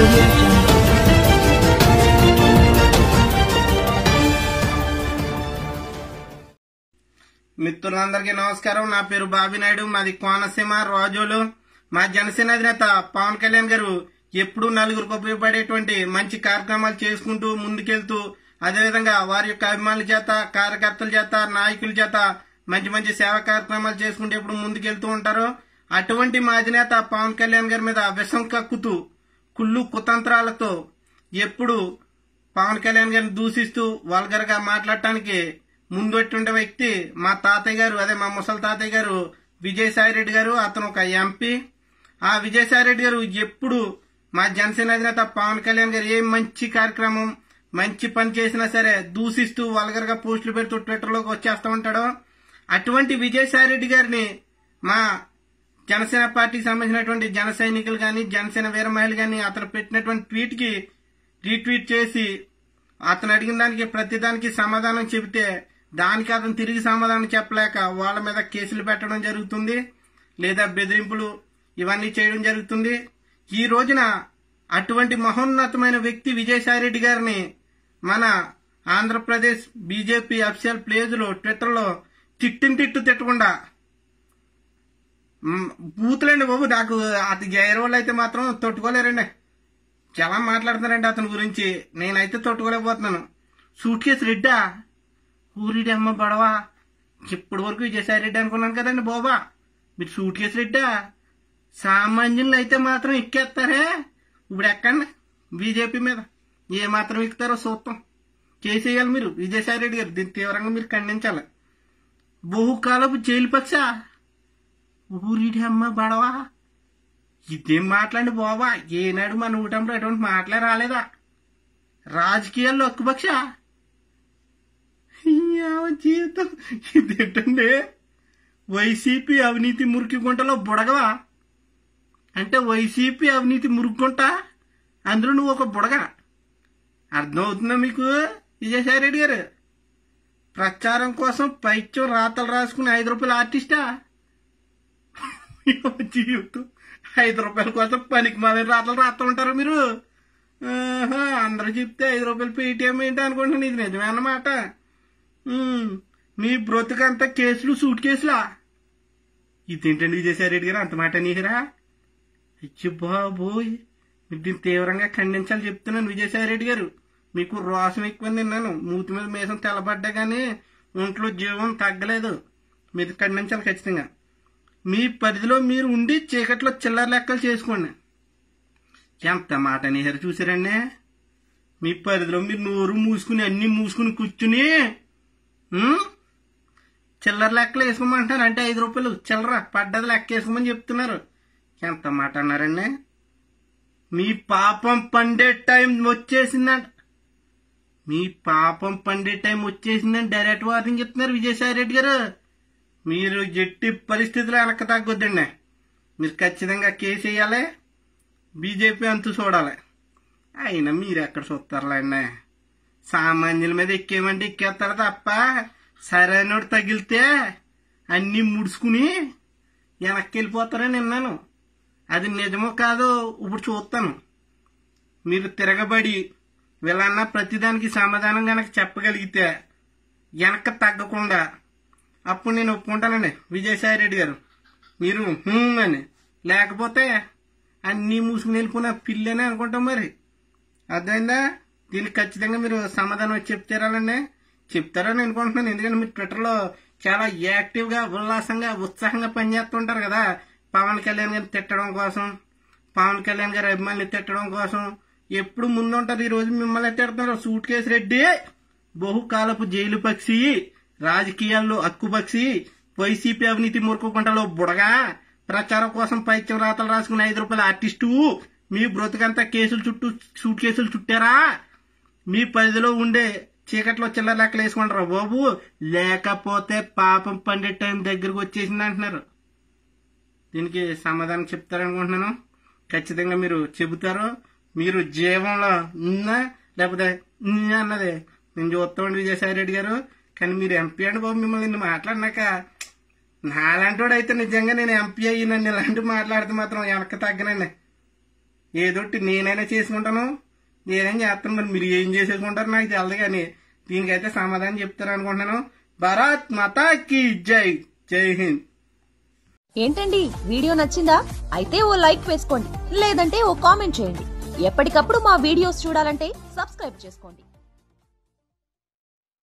audio jungle. మిత్రులందరికీ నమస్కారం నా పేరు బాబీ నాయుడు మాది కోనసీమ రాజోలు మా జనసేన అధినేత పవన్ కళ్యాణ్ గారు ఎప్పుడూ నలుగురికి ఉపయోగపడేటువంటి మంచి కార్యక్రమాలు చేసుకుంటూ ముందుకెళ్తూ అదేవిధంగా వారి యొక్క అభిమానుల చేత కార్యకర్తల చేత నాయకుల చేత మంచి మంచి సేవా కార్యక్రమాలు చేసుకుంటూ ఎప్పుడు ముందుకెళ్తూ ఉంటారు అటువంటి మా అధినేత పవన్ కళ్యాణ్ గారి మీద విషం కక్కుతూ కుళ్ళు కుతంత్రాలతో ఎప్పుడు పవన్ కళ్యాణ్ గారిని దూషిస్తూ వల్గర్ గా మాట్లాడటానికి ముందొట్టుండే వ్యక్తి మా తాతయ్య గారు అదే మా ముసలి తాతయ్య గారు విజయసాయి రెడ్డి గారు అతను ఒక ఎంపీ ఆ విజయసాయి రెడ్డి గారు ఎప్పుడు మా జనసేన అధినేత పవన్ కళ్యాణ్ గారు ఏ మంచి కార్యక్రమం మంచి పని చేసినా సరే దూషిస్తూ వల్గర్ గా పోస్టులు పెడుతూ ట్విట్టర్ లోకి వచ్చేస్తూ ఉంటాడు అటువంటి విజయసాయి రెడ్డి గారిని మా జనసేన పార్టీకి సంబంధించినటువంటి జన సైనికులు కానీ జనసేన వీర మహిళలు కానీ అతను పెట్టినటువంటి ట్వీట్ కి రీట్వీట్ చేసి అతను అడిగిన దానికి ప్రతి దానికి సమాధానం చెబితే దానికి అతను తిరిగి సమాధానం చెప్పలేక వాళ్ళ మీద కేసులు పెట్టడం జరుగుతుంది లేదా బెదిరింపులు ఇవన్నీ చేయడం జరుగుతుంది ఈ రోజున అటువంటి మహోన్నతమైన వ్యక్తి విజయసాయిరెడ్డి గారిని మన ఆంధ్రప్రదేశ్ బీజేపీ అఫీషియల్ ప్లేజ్లో ట్విట్టర్లో తిట్టిన తిట్టు తిట్టకుండా మ్, బూతులండి బాబు నాకు అతి గైరవాళ్ళు అయితే మాత్రం తట్టుకోలేరండి చాలా మాట్లాడుతున్నారండి అతని గురించి నేనైతే తట్టుకోలేకపోతున్నాను సూట్ కేసు రెడ్డా ఊరిడి అమ్మ బడవా ఇప్పటి వరకు విజయసాయి రెడ్డి అనుకున్నాను కదండి బాబా మీరు సూట్ కేసు రెడ్డా సామాన్యులు అయితే మాత్రం ఎక్కేస్తారే ఇప్పుడు ఎక్కండి బీజేపీ మీద ఏ మాత్రం ఎక్కుతారో చూస్తాం చేసేయాలి మీరు విజయసాయి రెడ్డి గారు దీన్ని తీవ్రంగా మీరు ఖండించాలి బహుకాలపు జైలు పక్ష ఊరిడి అమ్మ బడవా ఇదేం మాట్లాడి బాబా ఏనాడు మన ఊటంలో ఎటువంటి మాటలే రాలేదా రాజకీయాల్లో ఒక్కపక్ష జీవితం ఇదేంటండి వైసీపీ అవినీతి మురికి గుంటలో బుడగవా అంటే వైసీపీ అవినీతి మురికి గుంట అందులో నువ్వు ఒక బుడగ అర్థమవుతుందా మీకు విజయసాయి రెడ్డి గారు ప్రచారం కోసం పైత్యం రాతలు రాసుకుని ఐదు రూపాయల ఆర్టిస్టా జీవితం ఐదు రూపాయల కోసం పనికి మాది రాతలు రాస్తూ ఉంటారు మీరు ఆహా, అందరూ చెప్తే ఐదు రూపాయలు పేటిఎం ఏంటి అనుకుంటున్నాను ఇది నిజమే అన్నమాట ఉమ్, మీ బ్రతుకంతా కేసులు సూట్ కేసులా ఇదేంటండి విజయసాయి రెడ్డి గారు అంత మాట నీరా అచ్చి బాబోయ్ మీరు దీన్ని తీవ్రంగా ఖండించాలి చెప్తున్నాను విజయసాయి రెడ్డి గారు మీకు రోసం ఎక్కువ తిన్నాను మూతి మీద మీసం తెల్లబడ్డా కానీ ఒంట్లో జీవం తగ్గలేదు మీరు ఖండించాలి ఖచ్చితంగా మీ పరిధిలో మీరు ఉండి చీకట్లో చిల్లర లెక్కలు చేసుకోండి ఎంత మాట నేహరు చూసారండి మీ పరిధిలో మీరు నోరు మూసుకుని అన్ని మూసుకుని కూర్చుని ఉం? చిల్లర లెక్కలు వేసుకోమంటున్నారు అంటే ఐదు రూపాయలు చిల్లర పడ్డది లెక్క వేసుకోమని చెప్తున్నారు ఎంత మాట అన్నారండి మీ పాపం పండే టైం వచ్చేసిందంట మీ పాపం పండే టైం వచ్చేసిందని డైరెక్ట్ వార్నింగ్ చెప్తున్నారు విజయసాయి రెడ్డి గారు మీరు ఎట్టి పరిస్థితుల్లో వెనక్కి తగ్గొద్దండి మీరు ఖచ్చితంగా కేసు వేయాలి బీజేపీ అంతు చూడాలి అయినా మీరు ఎక్కడ చూస్తారులేండి సామాన్యుల మీద ఎక్కేమంటే ఎక్కేస్తారు తప్ప సరైనోడు తగిలితే అన్నీ ముడుచుకుని వెనక్కి వెళ్ళిపోతారని విన్నాను అది నిజమో కాదో ఇప్పుడు చూస్తాను మీరు తిరగబడి వీళ్ళన్నా ప్రతిదానికి సమాధానం గనక చెప్పగలిగితే వెనక్కి తగ్గకుండా అప్పుడు నేను ఒప్పుకుంటానండి విజయసాయి రెడ్డి గారు మీరు హూ అని లేకపోతే అన్నీ మూసుకుని వెళ్ళిపోయిన పిల్లనే అనుకుంటాం మరి అర్థమైందా దీనికి ఖచ్చితంగా మీరు సమాధానం వచ్చి చెప్తారాలండి చెప్తారని అనుకుంటున్నాను ఎందుకంటే మీరు ట్విట్టర్లో చాలా యాక్టివ్గా ఉల్లాసంగా ఉత్సాహంగా పనిచేస్తుంటారు కదా పవన్ కళ్యాణ్ గారిని తిట్టడం కోసం పవన్ కళ్యాణ్ గారి అభిమానులు తిట్టడం కోసం ఎప్పుడు ముందుంటారు ఈ రోజు మిమ్మల్ని తిడుతున్నారు సూట్ కేసు రెడ్డి బహుకాలపు జైలు పక్షి రాజకీయాల్లో అక్కు పక్షి వైసీపీ అవినీతి మురుకుంటలో బుడగా ప్రచారం కోసం పైత్యం రాతలు రాసుకున్న ఐదు రూపాయల ఆర్టిస్టు మీ బ్రతుకంతా కేసులు చుట్టూ సూట్ కేసులు చుట్టారా మీ పరిధిలో ఉండే చీకట్లో చిల్లర లెక్కలు వేసుకుంటారా బాబు లేకపోతే పాపం పండే టైం దగ్గరకు వచ్చేసింది అంటున్నారు దీనికి సమాధానం చెప్తారనుకుంటున్నాను ఖచ్చితంగా మీరు చెబుతారు మీరు జీవంలో ఉన్నా లేకపోతే ఉన్నా అన్నది నేను చూస్తామండి విజయసాయి రెడ్డి గారు కానీ మీరు ఎంపీ అండి బాబు మిమ్మల్ని ఇన్ని మాట్లాడినాక నాలాంటి అయితే నిజంగా నేను ఎంపీ అయ్యి నన్ను ఇలాంటి మాట్లాడితే మాత్రం వెనక్కి తగ్గనండి ఏదోటి నేనైనా చేసుకుంటాను నేనేం చేస్తాను మరి మీరు ఏం చేసేసుకుంటారు నాకు తెలదు కానీ దీనికైతే సమాధానం చెప్తారు అనుకుంటున్నాను భారత్ మాతా కి జై జై హింద్ ఏంటండి వీడియో నచ్చిందా అయితే ఓ లైక్ వేసుకోండి లేదంటే ఓ కామెంట్ చేయండి ఎప్పటికప్పుడు మా వీడియోస్ చూడాలంటే సబ్స్క్రైబ్ చేసుకోండి